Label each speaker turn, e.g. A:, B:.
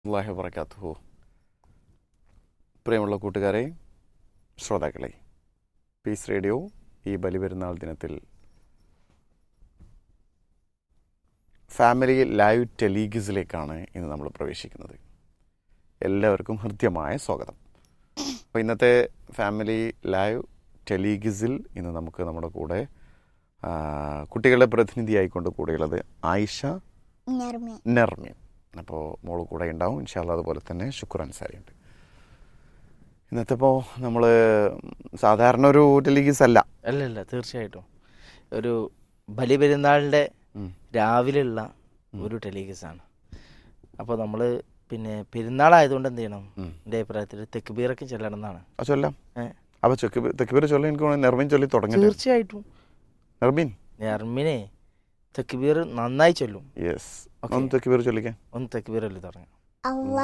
A: അള്ളാഹി വബർക്കാത്തുഹു പ്രിയമുള്ള കൂട്ടുകാരെ ശ്രോതാക്കളെ പീസ് റേഡിയോ ഈ ബലിപെരുന്നാൾ ദിനത്തിൽ ഫാമിലി ലൈവ് ടെലീഗിസിലേക്കാണ് ഇന്ന് നമ്മൾ പ്രവേശിക്കുന്നത് എല്ലാവർക്കും ഹൃദ്യമായ സ്വാഗതം അപ്പോൾ ഇന്നത്തെ ഫാമിലി ലൈവ് ടെലീഗിസിൽ ഇന്ന് നമുക്ക് നമ്മുടെ കൂടെ ആ, കുട്ടികളുടെ പ്രതിനിധിയായിക്കൊണ്ട് കൂടെയുള്ളത് ആയിഷ
B: നർമ്മി
A: നെർമ്യം അപ്പോൾ മോള് കൂടെ ഉണ്ടാവും ഇൻഷാല്ല അതുപോലെ തന്നെ ശുക്ർ അൻസാരിയുണ്ട് ഇന്നത്തെ ഇപ്പോൾ നമ്മൾ സാധാരണ ഒരു ടെലിഗീസ് അല്ല
C: അല്ല അല്ല തീർച്ചയായിട്ടും ഒരു ബലിപെരുന്നാളിൻ്റെ
A: ഉം.
C: രാവിലെയുള്ള ഒരു ടെലിഗസാണ് അപ്പോൾ നമ്മൾ പിന്നെ പെരുന്നാളായതുകൊണ്ട് എന്ത് ചെയ്യണം
A: ഉം.
C: എൻ്റെ അഭിപ്രായത്തിൽ തെക്കുബീറൊക്കെ ചെല്ലണം എന്നാണ്
A: അത് ചൊല്ലാം
C: ഏ.
A: അപ്പോൾ ചെക്ക് തെക്കുപേര് ചൊല്ലി എനിക്ക് തോന്നുന്നു നെർമീൻ ചൊല്ലി തുടങ്ങി
C: തീർച്ചയായിട്ടും
A: നെർമീൻ
C: നെർമിനെ തെക്കുബീർ നന്നായി ചൊല്ലും
A: യെസ്
C: Okay.
A: ഒന്ന് തെക്കുപേര് ചൊല്ലിക്കാൻ
C: ഒന്ന് തെക്കുബീറല്ലേ തുടങ്ങാം
B: അള്ളാഹ്